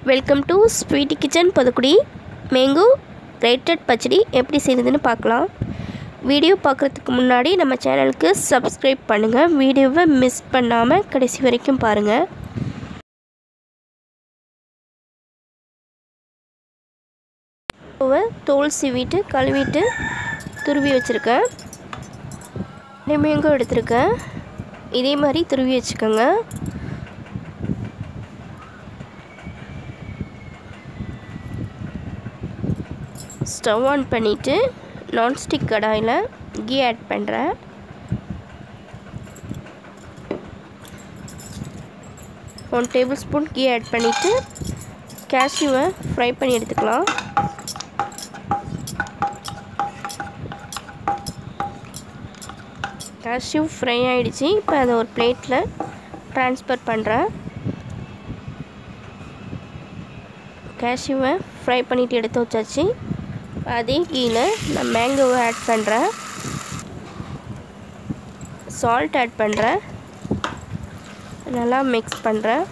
welcome to Sweety kitchen பதுக்குடி mango grated pachadi எப்படி செய்யுதுன்னு பார்க்கலாம் வீடியோ பார்க்குறதுக்கு முன்னாடி நம்ம சேனலுக்கு சப்ஸ்கிரைப் பண்ணுங்கள் வீடியோவை மிஸ் பண்ணாமல் கடைசி வரைக்கும் பாருங்கள் மேங்கோவை தோல் சீவிட்டு கழுவிட்டு துருவி வச்சுருக்கேன் இந்த மேங்கோ எடுத்திருக்கேன் இதே மாதிரி துருவி வச்சுக்கோங்க ஸ்டவ் ஆன் பண்ணிவிட்டு நான்ஸ்டிக் கடாயில் கீ ஆட் பண்ணுறேன் one tablespoon ghee add பண்ணிவிட்டு கேஷ்யூவை ஃப்ரை பண்ணி எடுத்துக்கலாம் கேஷ்யூ ஃப்ரை ஆகிடுச்சு இப்போ அதை ஒரு பிளேட்டில் ட்ரான்ஸ்ஃபர் பண்ணுறேன் கேஷ்யூவை ஃப்ரை பண்ணிவிட்டு எடுத்து வச்சாச்சு அதே கீழே நான் மேங்கோவை ஆட் பண்ணுறேன் சால்ட் ஆட் பண்ணுறேன் நல்லா மிக்ஸ் பண்ணுறேன்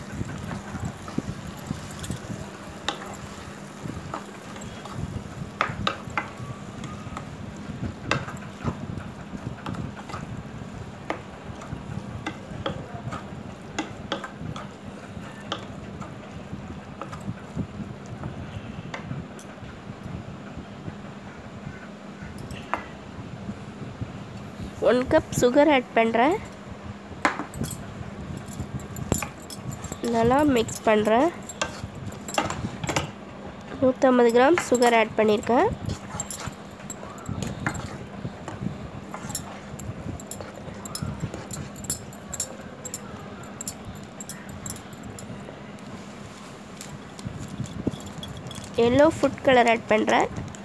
ஒன் கப் சுகர் ஆட் பண்ணுறேன் நல்லா மிக்ஸ் பண்ணுறேன் நூற்றம்பது கிராம் சுகர் ஆட் பண்ணியிருக்கேன் எல்லோ ஃபுட் கலர் ஆட் பண்ணுறேன்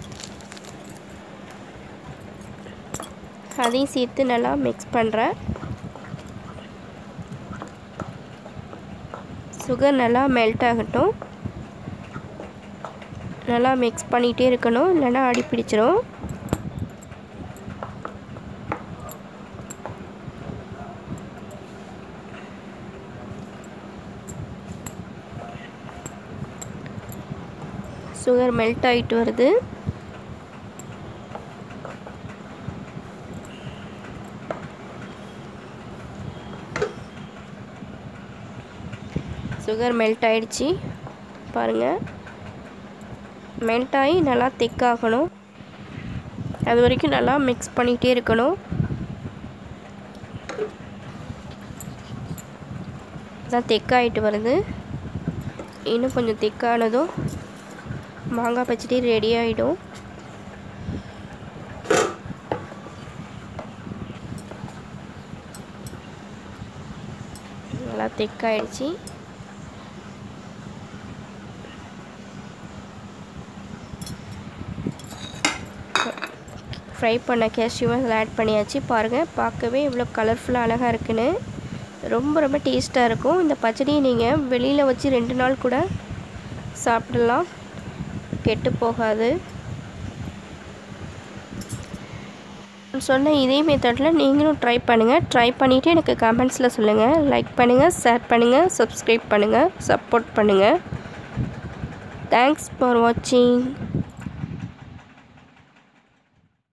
அதையும் சேர்த்து நல்லா மிக்ஸ் பண்ணுறேன் சுகர் நல்லா மெல்ட் ஆகட்டும் நல்லா மிக்ஸ் பண்ணிகிட்டே இருக்கணும் இல்லைன்னா அடி பிடிச்சிரும் சுகர் மெல்ட் ஆகிட்டு வருது சுகர் மெல்ட் ஆகிடுச்சி பாருங்கள் மெல்ட் ஆகி நல்லா திக்காகணும் அது வரைக்கும் நல்லா மிக்ஸ் பண்ணிகிட்டே இருக்கணும் தான் திக்காகிட்டு வருது இன்னும் கொஞ்சம் திக்கானதும் மாங்காய் பச்சடி ரெடி ஆகிடும் நல்லா திக்காயிடுச்சு ஃப்ரை பண்ண கேஷ்யூவை அதில் ஆட் பண்ணியாச்சு பாருங்கள் பார்க்கவே இவ்வளோ கலர்ஃபுல்லாக அழகாக இருக்குன்னு ரொம்ப ரொம்ப டேஸ்ட்டாக இருக்கும் இந்த பச்சடியை நீங்கள் வெளியில் வச்சு ரெண்டு நாள் கூட சாப்பிடலாம் கெட்டு போகாது சொன்ன இதே மெத்தடில் நீங்களும் ட்ரை பண்ணுங்கள் ட்ரை பண்ணிவிட்டு எனக்கு கமெண்ட்ஸில் சொல்லுங்கள் லைக் பண்ணுங்கள் ஷேர் பண்ணுங்கள் சப்ஸ்கிரைப் பண்ணுங்கள் சப்போர்ட் பண்ணுங்கள் தேங்க்ஸ் ஃபார் வாட்சிங்